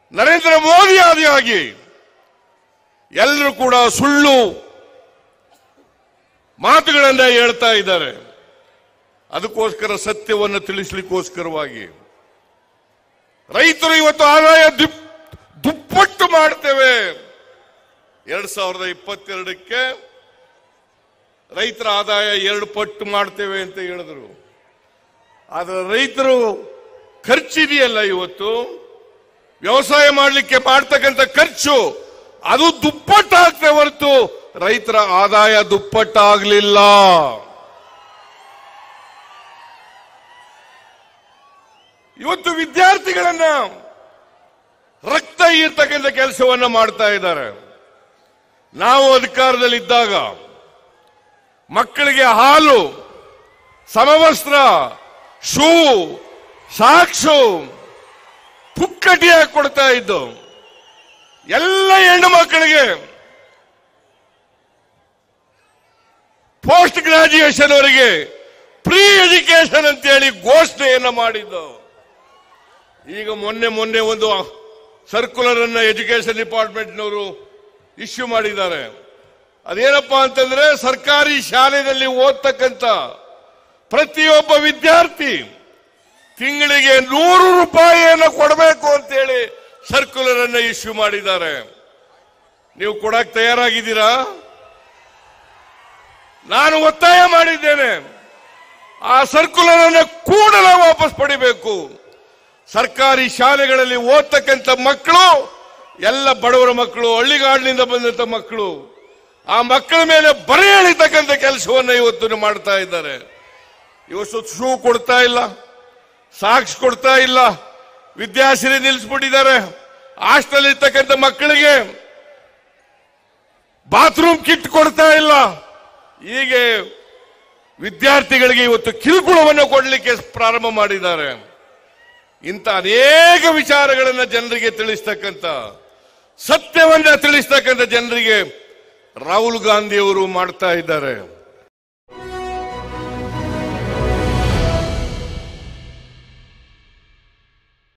ನರೇಂದ್ರ ಮೋದಿ ಆದಿಯಾಗಿ ಎಲ್ಲರೂ ಕೂಡ ಸುಳ್ಳು ಮಾತುಗಳನ್ನ ಹೇಳ್ತಾ ಇದ್ದಾರೆ ಅದಕ್ಕೋಸ್ಕರ ಸತ್ಯವನ್ನು ತಿಳಿಸ್ಲಿಕ್ಕೋಸ್ಕರವಾಗಿ ರೈತರು ಇವತ್ತು ಆದಾಯ ದಿಪ್- ದುಪ್ಪಟ್ಟು ಮಾಡ್ತೇವೆ ಎರಡ್ ಸಾವಿರದ ಇಪ್ಪತ್ತೆರಡಕ್ಕೆ ರೈತರ ಆದಾಯ ಎರಡು ಪಟ್ಟು ಮಾಡ್ತೇವೆ ಅಂತ ಹೇಳಿದ್ರು ಆದ್ರೆ ರೈತರು ಖರ್ಚಿದೆಯಲ್ಲ ಇವತ್ತು ವ್ಯವಸಾಯ ಮಾಡಲಿಕ್ಕೆ ಮಾಡ್ತಕ್ಕಂಥ ಖರ್ಚು ಅದು ದುಪ್ಪಟ್ಟಾಗ್ತದೆ ಹೊರತು ರೈತರ ಆದಾಯ ದುಪ್ಪಟ್ಟಾಗಲಿಲ್ಲ ಇವತ್ತು ವಿದ್ಯಾರ್ಥಿಗಳನ್ನ ರಕ್ತ ಈರ್ತಕ್ಕಂಥ ಕೆಲಸವನ್ನ ಮಾಡ್ತಾ ಇದ್ದಾರೆ ನಾವು ಅಧಿಕಾರದಲ್ಲಿದ್ದಾಗ ಮಕ್ಕಳಿಗೆ ಹಾಲು ಸಮವಸ್ತ್ರ ಶೂ ಸಾಕ್ಷು ಪುಕ್ಕಟಿಯಾಗಿ ಕೊಡ್ತಾ ಇದ್ದು ಎಲ್ಲ ಹೆಣ್ಣು ಮಕ್ಕಳಿಗೆ ಪೋಸ್ಟ್ ಗ್ರಾಜುಯೇಷನ್ ಅವರಿಗೆ ಪ್ರೀ ಎಜುಕೇಶನ್ ಅಂತೇಳಿ ಘೋಷಣೆಯನ್ನ ಮಾಡಿದ್ದು ಈಗ ಮೊನ್ನೆ ಮೊನ್ನೆ ಒಂದು ಸರ್ಕ್ಯುಲರ್ ಅನ್ನ ಎಜುಕೇಶನ್ ಡಿಪಾರ್ಟ್ಮೆಂಟ್ನವರು ಇಶ್ಯೂ ಮಾಡಿದ್ದಾರೆ ಅದೇನಪ್ಪಾ ಅಂತಂದ್ರೆ ಸರ್ಕಾರಿ ಶಾಲೆಯಲ್ಲಿ ಓದ್ತಕ್ಕಂಥ ಪ್ರತಿಯೊಬ್ಬ ವಿದ್ಯಾರ್ಥಿ ತಿಂಗಳಿಗೆ ನೂರು ರೂಪಾಯಿಯನ್ನು ಕೊಡಬೇಕು ಅಂತೇಳಿ ಸರ್ಕ್ಯುಲರ್ ಅನ್ನ ಇಶ್ಯೂ ಮಾಡಿದ್ದಾರೆ ನೀವು ಕೊಡಕ್ ತಯಾರಾಗಿದ್ದೀರಾ ನಾನು ಒತ್ತಾಯ ಮಾಡಿದ್ದೇನೆ ಆ ಸರ್ಕ್ಯುಲರ್ ಅನ್ನು ಕೂಡಲೇ ವಾಪಸ್ ಪಡಿಬೇಕು ಸರ್ಕಾರಿ ಶಾಲೆಗಳಲ್ಲಿ ಓದ್ತಕ್ಕಂಥ ಮಕ್ಕಳು ಎಲ್ಲ ಬಡವರ ಮಕ್ಕಳು ಹಳ್ಳಿಗಾಡಿನಿಂದ ಬಂದಂತ ಮಕ್ಕಳು ಆ ಮಕ್ಕಳ ಮೇಲೆ ಬರೆ ಎಳಿತಕ್ಕಂಥ ಕೆಲಸವನ್ನ ಇವತ್ತು ಮಾಡ್ತಾ ಇದ್ದಾರೆ ಇವತ್ತು ಶೂ ಕೊಡ್ತಾ ಇಲ್ಲ ಸಾಕ್ಷಿ ಕೊಡ್ತಾ ಇಲ್ಲ ವಿದ್ಯಾಶ್ರೀ ನಿಲ್ಲಿಸ್ಬಿಟ್ಟಿದ್ದಾರೆ ಹಾಸ್ಟೆಲ್ ಇರ್ತಕ್ಕಂಥ ಮಕ್ಕಳಿಗೆ ಬಾತ್ರೂಮ್ ಕಿಟ್ ಕೊಡ್ತಾ ಇಲ್ಲ ಹೀಗೆ ವಿದ್ಯಾರ್ಥಿಗಳಿಗೆ ಇವತ್ತು ಕಿರುಕುಳವನ್ನು ಕೊಡಲಿಕ್ಕೆ ಪ್ರಾರಂಭ ಮಾಡಿದ್ದಾರೆ ಇಂಥ ಅನೇಕ ವಿಚಾರಗಳನ್ನ ಜನರಿಗೆ ತಿಳಿಸ್ತಕ್ಕಂಥ ಸತ್ಯವನ್ನ ತಿಳಿಸ್ತಕ್ಕಂಥ ಜನರಿಗೆ ರಾಹುಲ್ ಗಾಂಧಿ ಅವರು ಮಾಡ್ತಾ ಇದ್ದಾರೆ